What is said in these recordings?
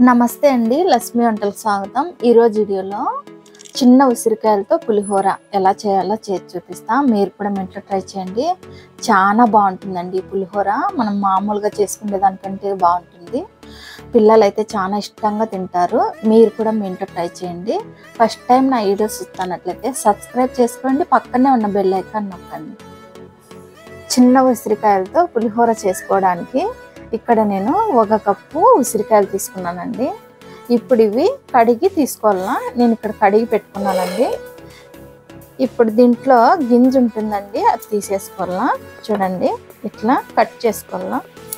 నమస్తే అండి లక్ష్మి వంటలకు స్వాగతం ఈరోజు వీడియోలో చిన్న ఉసిరికాయలతో పులిహోర ఎలా చేయాలో చేసి చూపిస్తా మీరు కూడా మీ ఇంట్లో ట్రై చేయండి చాలా బాగుంటుందండి ఈ పులిహోర మనం మామూలుగా చేసుకునే దానికంటే బాగుంటుంది పిల్లలు అయితే చాలా ఇష్టంగా తింటారు మీరు కూడా మీ ఇంట్లో ట్రై చేయండి ఫస్ట్ టైం నా వీడియోస్ చూస్తున్నట్లయితే సబ్స్క్రైబ్ చేసుకోండి పక్కనే ఉన్న బెల్ ఐకాన్ నొక్కండి చిన్న ఉసిరికాయలతో పులిహోర చేసుకోవడానికి ఇక్కడ నేను ఒక కప్పు ఉసిరికాయలు తీసుకున్నానండి ఇప్పుడు ఇవి కడిగి తీసుకోవాలా నేను ఇక్కడ కడిగి పెట్టుకున్నానండి ఇప్పుడు దీంట్లో గింజ ఉంటుందండి అది తీసేసుకోవాలా చూడండి ఇట్లా కట్ చేసుకోవాలా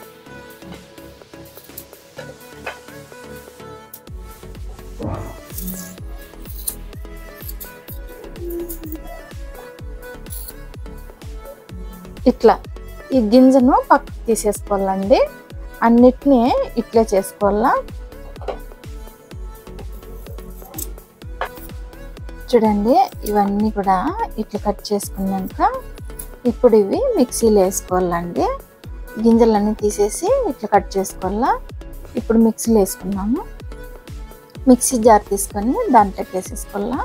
ఇట్లా ఈ గింజను పక్కకు తీసేసుకోవాలండి అన్నిటినీ ఇట్లే చేసుకోవాలా చూడండి ఇవన్నీ కూడా ఇట్లా కట్ చేసుకున్నాక ఇప్పుడు ఇవి మిక్సీలో వేసుకోవాలండి గింజలన్నీ తీసేసి ఇట్లా కట్ చేసుకోవాలా ఇప్పుడు మిక్సీలో వేసుకున్నాము మిక్సీ జార్ తీసుకొని దాంట్లోకి వేసేసుకోవాలా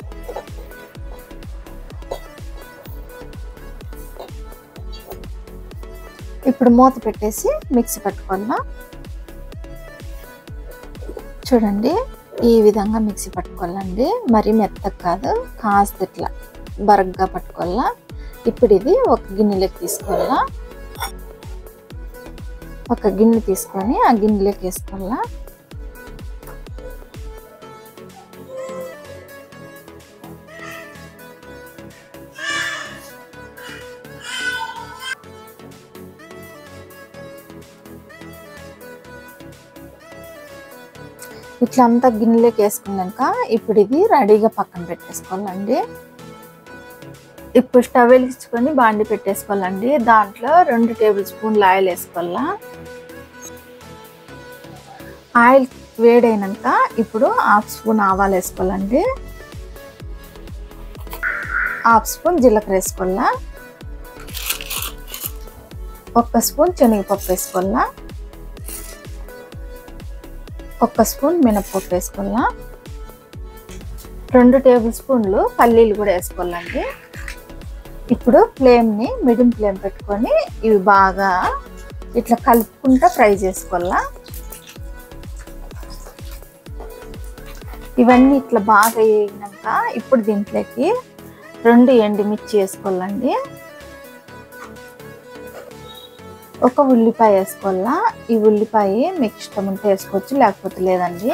ఇప్పుడు మూత పెట్టేసి మిక్సీ పట్టుకోవాలా చూడండి ఈ విధంగా మిక్సీ పట్టుకోవాలండి మరీ మెత్తగా కాదు కాస్త ఇట్లా బరగ్గా పట్టుకోవాలా ఇప్పుడు ఇది ఒక గిన్నెలోకి తీసుకోవాలా ఒక గిన్నె తీసుకొని ఆ గిన్నెలోకి వేసుకోవాలా ఇట్లా అంతా గిన్నెలోకి వేసుకున్నాక ఇప్పుడు ఇది రెడీగా పక్కన పెట్టేసుకోవాలండి ఇప్పుడు స్టవ్ వెలిగించుకొని బాండి పెట్టేసుకోవాలండి దాంట్లో రెండు టేబుల్ స్పూన్లు ఆయిల్ వేసుకోవాలా ఆయిల్ వేడైనాక ఇప్పుడు హాఫ్ స్పూన్ ఆవాలు వేసుకోవాలండి హాఫ్ స్పూన్ జీలకర్ర వేసుకోవాలా ఒక్క స్పూన్ శనగపప్పు వేసుకోవాలా ఒక్క స్పూన్ మినప్పప్పు వేసుకోవాలా రెండు టేబుల్ స్పూన్లు పల్లీలు కూడా వేసుకోవాలండి ఇప్పుడు ఫ్లేమ్ని మిడియం ఫ్లేమ్ పెట్టుకొని ఇవి బాగా ఇట్లా కలుపుకుంటా ఫ్రై చేసుకోవాలా ఇవన్నీ ఇట్లా బాగా వేగినాక ఇప్పుడు దీంట్లోకి రెండు ఎండుమిర్చి వేసుకోవాలండి ఒక ఉల్లిపాయ వేసుకోవాలా ఈ ఉల్లిపాయ మీకు ఇష్టం ఉంటే వేసుకోవచ్చు లేకపోతే లేదండి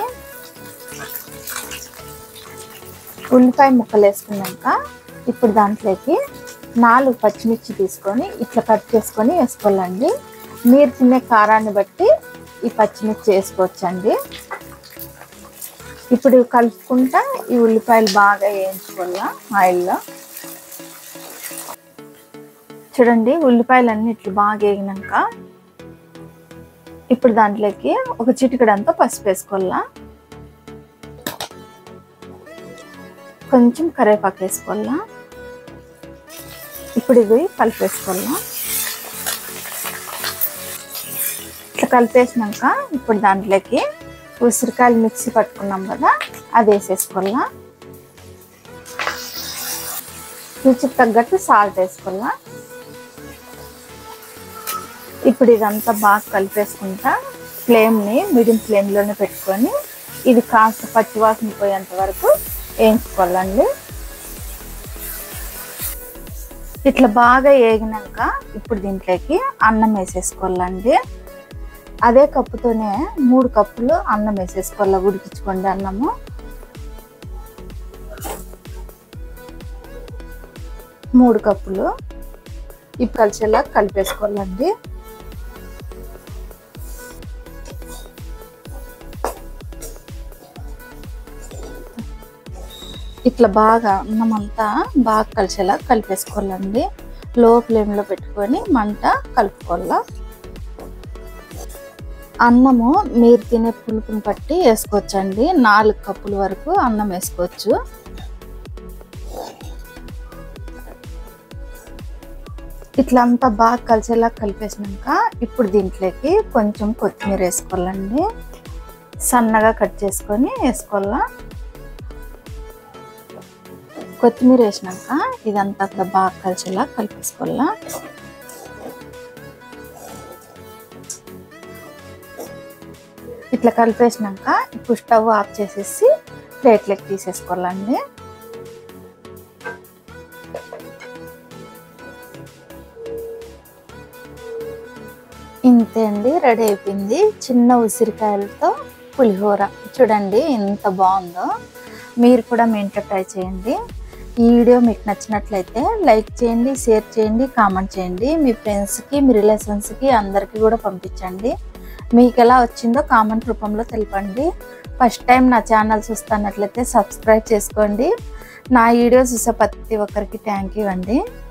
ఉల్లిపాయ ముక్కలు వేసుకున్నాక ఇప్పుడు దాంట్లోకి నాలుగు పచ్చిమిర్చి తీసుకొని ఇట్లా కట్ చేసుకొని వేసుకోవాలండి మీరు తినే కారాన్ని బట్టి ఈ పచ్చిమిర్చి వేసుకోవచ్చండి ఇప్పుడు కలుపుకుంటా ఈ ఉల్లిపాయలు బాగా వేయించుకోవాలా ఆయిల్లో చూడండి ఉల్లిపాయలు అన్ని ఇట్లా బాగా వేగినాక ఇప్పుడు దాంట్లోకి ఒక చిటికడంతా పసుపు వేసుకోవాలా కొంచెం కరివేపాకు వేసుకోవాలా ఇప్పుడు ఇది కలిపేసుకోవాలా ఇట్లా కలిపేసినాక ఇప్పుడు దాంట్లోకి ఉసిరికాయలు మిక్సీ పట్టుకున్నాం కదా అది వేసేసుకోవాలా రుచికి తగ్గట్టు సాల్ట్ వేసుకోవాలా ఇప్పుడు ఇదంతా బాగా కలిపేసుకుంటా ఫ్లేమ్ని మీడియం ఫ్లేమ్లోనే పెట్టుకొని ఇది కాస్త పచ్చివాసన పోయేంత వరకు వేయించుకోవాలండి ఇట్లా బాగా వేగినాక ఇప్పుడు దీంట్లోకి అన్నం వేసేసుకోవాలండి అదే కప్పుతోనే మూడు కప్పులు అన్నం వేసేసుకోవాలి ఉడికించుకోండి అన్నము మూడు కప్పులు ఇప్పుడు కలిసేలా కలిపేసుకోవాలండి ఇట్లా బాగా అన్నమంతా బాగా కలిసేలా కలిపేసుకోవాలండి లో ఫ్లేమ్లో పెట్టుకొని మంట కలుపుకోవాలా అన్నము మీరు తినే పులుపుని బట్టి వేసుకోవచ్చండి నాలుగు కప్పుల వరకు అన్నం వేసుకోవచ్చు ఇట్లా అంతా బాగా కలిసేలా కలిపేసినాక ఇప్పుడు దీంట్లోకి కొంచెం కొత్తిమీర వేసుకోవాలండి సన్నగా కట్ చేసుకొని వేసుకోవాలా కొత్తిమీర వేసినాక ఇదంతా అక్కడ బాగా కలిసేలా కలిపేసుకోవాలా ఇట్లా కలిపేసినాక ఇప్పుడు స్టవ్ ఆఫ్ చేసేసి ప్లేట్లోకి తీసేసుకోవాలండి ఇంతే అండి రెడీ అయిపోయింది చిన్న ఉసిరికాయలతో పులిహోర చూడండి ఎంత బాగుందో మీరు కూడా మీ ఇంట్లో ట్రై చేయండి ఈ వీడియో మీకు నచ్చినట్లయితే లైక్ చేయండి షేర్ చేయండి కామెంట్ చేయండి మీ ఫ్రెండ్స్కి మీ రిలేషన్స్కి అందరికీ కూడా పంపించండి మీకు ఎలా వచ్చిందో కామెంట్ రూపంలో తెలపండి ఫస్ట్ టైం నా ఛానల్ చూస్తున్నట్లయితే సబ్స్క్రైబ్ చేసుకోండి నా వీడియోస్ చూసే ప్రతి ఒక్కరికి థ్యాంక్ యూ అండి